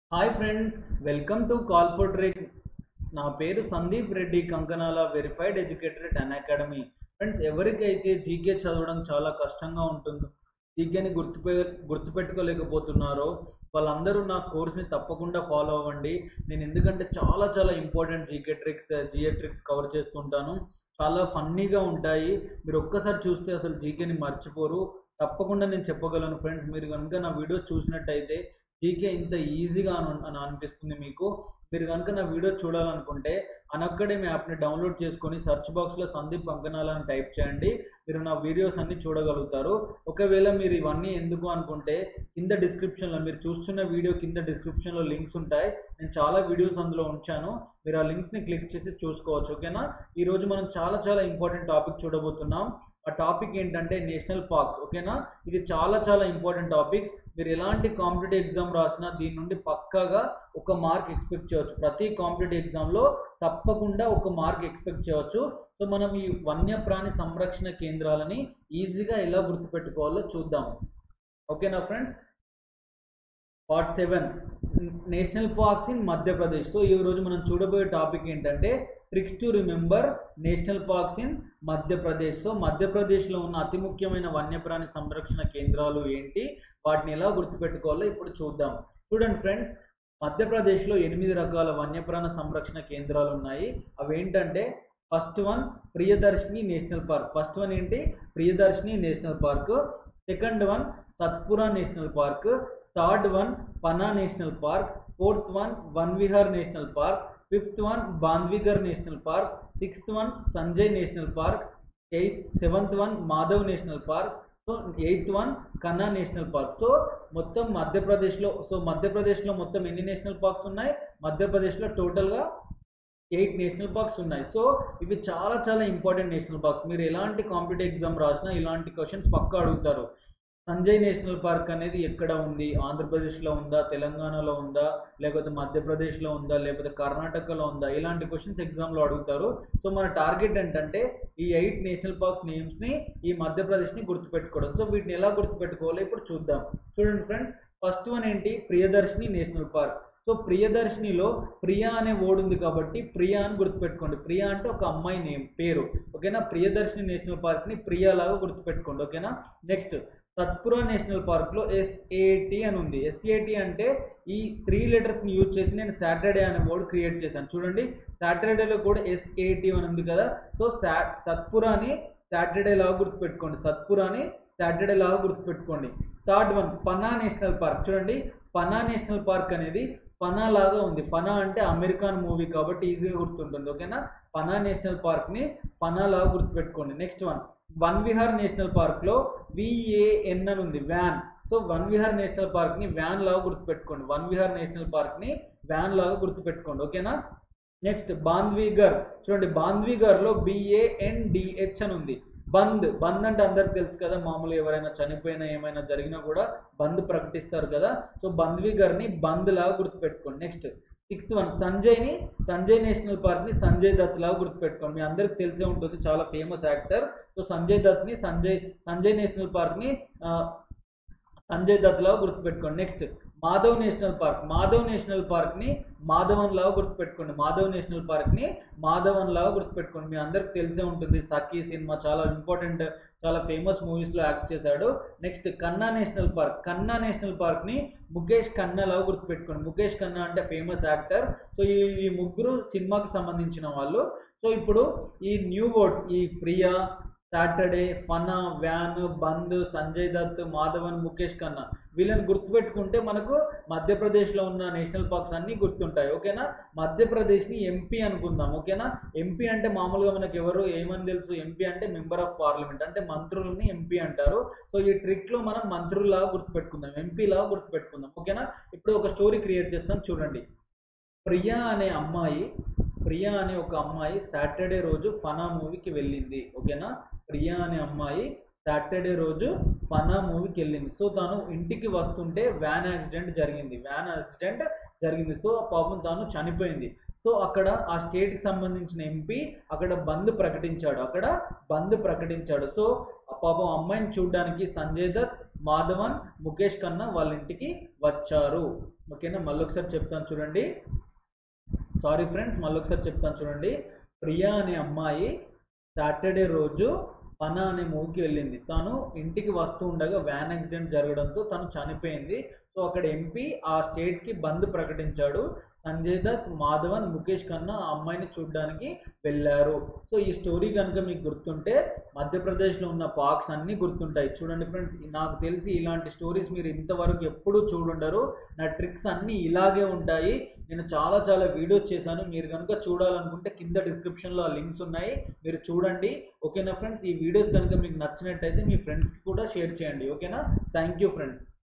hi friends welcome to call for trade నా పేరు Sandeep Reddy Kankanala verified educator at Unacademy friends ఎవరికైతే GK చదవడం చాలా కష్టంగా ఉంటుందో జీకేని గుర్తుపె గుర్తుపెట్టుకోలేకపోతున్నారో వాళ్ళందరూ నా కోర్స్ని తప్పకుండా ఫాలో అవ్వండి నేను ఎందుకంటే చాలా చాలా important GK tricks GA tricks cover చేస్తుంటాను చాలా ఫన్నీగా ఉంటాయి మీరు ఒక్కసారి చూస్తే అసలు జీకేని మర్చిపోరు తప్పకుండా నేను చెప్పగలను ఫ్రెండ్స్ మీరు కనుక నా వీడియో చూసినట్టయితే జీకే ఇంత ఈజీగా అను- అని అనిపిస్తుంది మీకు మీరు కనుక నా వీడియో చూడాలనుకుంటే అన్అకాడమీ యాప్ని డౌన్లోడ్ చేసుకొని సెర్చ్ బాక్స్లో సందీప్ అంకనాల అని టైప్ చేయండి మీరు నా వీడియోస్ అన్ని చూడగలుగుతారు ఒకవేళ మీరు ఇవన్నీ ఎందుకు అనుకుంటే కింద డిస్క్రిప్షన్లో మీరు చూస్తున్న వీడియో కింద డిస్క్రిప్షన్లో లింక్స్ ఉంటాయి నేను చాలా వీడియోస్ అందులో ఉంచాను మీరు ఆ లింక్స్ని క్లిక్ చేసి చూసుకోవచ్చు ఓకేనా ఈరోజు మనం చాలా చాలా ఇంపార్టెంట్ టాపిక్ చూడబోతున్నాం ఆ టాపిక్ ఏంటంటే నేషనల్ పార్క్స్ ఓకేనా ఇది చాలా చాలా ఇంపార్టెంట్ టాపిక్ మీరు ఎలాంటి కాంపిటేటివ్ ఎగ్జామ్ రాసినా దీని నుండి పక్కాగా ఒక మార్క్ ఎక్స్పెక్ట్ చేయవచ్చు ప్రతి కాంపిటేటివ్ ఎగ్జామ్లో తప్పకుండా ఒక మార్క్ ఎక్స్పెక్ట్ చేయవచ్చు సో మనం ఈ వన్యప్రాణి సంరక్షణ కేంద్రాలని ఈజీగా ఎలా గుర్తుపెట్టుకోవాలో చూద్దాం ఓకేనా friends part seven national parks in Madhya Pradesh so ఈ రోజు మనం చూడబోయే టాపిక్ ఏంటంటే tricks to remember national parks in Madhya Pradesh so మధ్యప్రదేశ్లో ఉన్న అతి ముఖ్యమైన వన్యప్రాణి సంరక్షణ కేంద్రాలు ఏంటి వాటిని ఎలా గుర్తుపెట్టుకోవాలో ఇప్పుడు చూద్దాం చూడండి ఫ్రెండ్స్ మధ్యప్రదేశ్లో ఎనిమిది రకాల వన్యప్రాణ సంరక్షణ కేంద్రాలు ఉన్నాయి అవి ఏంటంటే first one Priyadarshini national park first one ఏంటి Priyadarshini national park second one Satpura national park third one Panna national park fourth one Van Vihar national park fifth one Bandhavgarh national park sixth one Sanjay national park eighth seventh one Madhav national park so eighth one Kanha national park so మొత్తం మధ్యప్రదేశ్లో so మధ్యప్రదేశ్లో మొత్తం ఎన్ని national parks ఉన్నాయి మధ్యప్రదేశ్లో టోటల్గా eight national parks ఉన్నాయి so ఇవి చాలా చాలా ఇంపార్టెంట్ నేషనల్ పార్క్స్ మీరు ఎలాంటి కాంపిటేటివ్ ఎగ్జామ్ రాసినా ఇలాంటి క్వశ్చన్స్ పక్కా అడుగుతారు సంజయ్ నేషనల్ పార్క్ అనేది ఎక్కడ ఉంది ఆంధ్రప్రదేశ్లో ఉందా తెలంగాణలో ఉందా లేకపోతే మధ్యప్రదేశ్లో ఉందా లేకపోతే కర్ణాటకలో ఉందా ఇలాంటి క్వశ్చన్స్ ఎగ్జామ్లో అడుగుతారు సో మన టార్గెట్ ఏంటంటే ఈ ఎయిట్ నేషనల్ పార్క్స్ నేమ్స్ని ఈ మధ్యప్రదేశ్ని గుర్తుపెట్టుకోవడం సో వీటిని ఎలా గుర్తుపెట్టుకోవాలో ఇప్పుడు చూద్దాం చూడండి ఫ్రెండ్స్ ఫస్ట్ వన్ ఏంటి ప్రియదర్శిని నేషనల్ పార్క్ సో ప్రియదర్శినిలో ప్రియా అనే వర్డ్ ఉంది కాబట్టి ప్రియా అని గుర్తుపెట్టుకోండి ప్రియా అంటే ఒక అమ్మాయి నేమ్ పేరు ఓకేనా ప్రియదర్శిని నేషనల్ పార్క్ని ప్రియా లాగా గుర్తుపెట్టుకోండి ఓకేనా నెక్స్ట్ సత్పురా నేషనల్ పార్క్లో ఎస్ఏటి అని ఉంది ఎస్ఏటి అంటే ఈ త్రీ లెటర్స్ని యూజ్ చేసి నేను సాటర్డే అనే వర్డ్ క్రియేట్ చేశాను చూడండి సాటర్డేలో కూడా ఎస్ఏటి అని ఉంది కదా సో సా సత్పురాని సాటర్డే లాగా గుర్తుపెట్టుకోండి సత్పురాని సాటర్డే లాగా గుర్తుపెట్టుకోండి third one Panna national park చూడండి పనా నేషనల్ పార్క్ అనేది పనా లాగా ఉంది పనా అంటే అమెరికన్ మూవీ కాబట్టి ఈజీగా గుర్తుంటుంది ఓకేనా పనా నేషనల్ పార్క్ని పనా లాగా గుర్తుపెట్టుకోండి next one Van Vihar national పార్క్లో విఏఎన్ అని ఉంది van so Van Vihar national పార్క్ని వ్యాన్ లాగా గుర్తుపెట్టుకోండి వన్ విహార్ నేషనల్ పార్క్ని వ్యాన్ లాగా గుర్తుపెట్టుకోండి ఓకేనా నెక్స్ట్ బాంద్వీగర్ చూడండి బాంద్వీగర్లో బిఏఎన్డిహెచ్ అని ఉంది బంద్ బంద్ అంటే అందరికి తెలుసు కదా మామూలుగా ఎవరైనా చనిపోయినా ఏమైనా జరిగినా కూడా బంద్ ప్రకటిస్తారు కదా సో బంద్వీగర్ని బంద్ లాగా గుర్తుపెట్టుకోండి నెక్స్ట్ సిక్స్త్ వన్ సంజయ్ని సంజయ్ నేషనల్ పార్క్ని సంజయ్ దత్ లాగా గుర్తుపెట్టుకోండి మీ అందరికి తెలిసే ఉంటుంది చాలా ఫేమస్ యాక్టర్ సో సంజయ్ దత్ని సంజయ్ సంజయ్ నేషనల్ పార్క్ని ఆ, సంజయ్ దత్ లాగా గుర్తుపెట్టుకోండి next Madhav national park Madhav national పార్క్ని మాధవన్ లాగా గుర్తుపెట్టుకోండి మాధవ్ నేషనల్ పార్క్ని మాధవన్ లాగా గుర్తుపెట్టుకోండి మీ అందరికి తెలిసే ఉంటుంది సఖీ సినిమా చాలా ఇంపార్టెంట్ చాలా ఫేమస్ మూవీస్లో యాక్ట్ చేశాడు next Kanha national park Kanha national పార్క్ని ముఖేష్ ఖన్నా లాగా గుర్తుపెట్టుకోండి ముఖేష్ ఖన్నా అంటే ఫేమస్ యాక్టర్ సో ఈ ఈ ముగ్గురు సినిమాకి సంబంధించిన వాళ్ళు సో ఇప్పుడు ఈ న్యూ వర్డ్స్ ఈ ప్రియా సాటర్డే ఫనా వ్యాన్ బంద్ సంజయ్ దత్ మాధవన్ ముఖేష్ ఖన్నా వీళ్ళని గుర్తుపెట్టుకుంటే మనకు మధ్యప్రదేశ్లో ఉన్న నేషనల్ పార్క్స్ అన్నీ గుర్తుంటాయి ఓకేనా మధ్యప్రదేశ్ని ఎంపీ అనుకుందాం ఓకేనా ఎంపీ అంటే మామూలుగా మనకు ఎవరు ఏమని తెలుసు ఎంపీ అంటే మెంబర్ ఆఫ్ పార్లమెంట్ అంటే మంత్రులని ఎంపీ అంటారు సో ఈ ట్రిక్లో మనం మంత్రులాగా గుర్తుపెట్టుకుందాం ఎంపీ లాగా గుర్తుపెట్టుకుందాం ఓకేనా ఇప్పుడు ఒక స్టోరీ క్రియేట్ చేస్తాం చూడండి ప్రియా అనే అమ్మాయి ప్రియా అనే ఒక అమ్మాయి సాటర్డే రోజు ఫనా మూవీకి వెళ్ళింది ఓకేనా ప్రియా అనే అమ్మాయి సాటర్డే రోజు ఫనా మూవీకి వెళ్ళింది సో తను ఇంటికి వస్తుంటే వ్యాన్ యాక్సిడెంట్ జరిగింది వ్యాన్ యాక్సిడెంట్ జరిగింది సో పాపం తాను చనిపోయింది సో అక్కడ ఆ స్టేట్కి సంబంధించిన ఎంపీ అక్కడ బంద్ ప్రకటించాడు అక్కడ బంద్ ప్రకటించాడు సో ఆ పాపం అమ్మాయిని చూడడానికి సంజయ్ దత్ మాధవన్ ముఖేష్ ఖన్నా వాళ్ళ ఇంటికి వచ్చారు ఓకేనా మళ్ళీ ఒకసారి చెప్తాను చూడండి సారీ ఫ్రెండ్స్ మళ్ళీ ఒకసారి చెప్తాను చూడండి ప్రియా అనే అమ్మాయి సాటర్డే రోజు పన అనే మూవీకి వెళ్ళింది తను ఇంటికి వస్తూ ఉండగా వ్యాన్ యాక్సిడెంట్ జరగడంతో తను చనిపోయింది సో అక్కడ ఎంపీ ఆ స్టేట్కి బంద్ ప్రకటించాడు సంజయ్ దత్ మాధవన్ ముఖేష్ ఖన్నా ఆ అమ్మాయిని చూడడానికి వెళ్ళారు సో ఈ స్టోరీ కనుక మీకు గుర్తుంటే మధ్యప్రదేశ్లో ఉన్న పార్క్స్ అన్నీ గుర్తుంటాయి చూడండి ఫ్రెండ్స్ నాకు తెలిసి ఇలాంటి స్టోరీస్ మీరు ఇంతవరకు ఎప్పుడూ చూడుండరు నా ట్రిక్స్ అన్నీ ఇలాగే ఉంటాయి నేను చాలా చాలా వీడియోస్ చేశాను మీరు కనుక చూడాలనుకుంటే కింద డిస్క్రిప్షన్లో ఆ లింక్స్ ఉన్నాయి మీరు చూడండి ఓకేనా ఫ్రెండ్స్ ఈ వీడియోస్ కనుక మీకు నచ్చినట్టయితే మీ ఫ్రెండ్స్కి కూడా షేర్ చేయండి ఓకేనా థ్యాంక్ యూ ఫ్రెండ్స్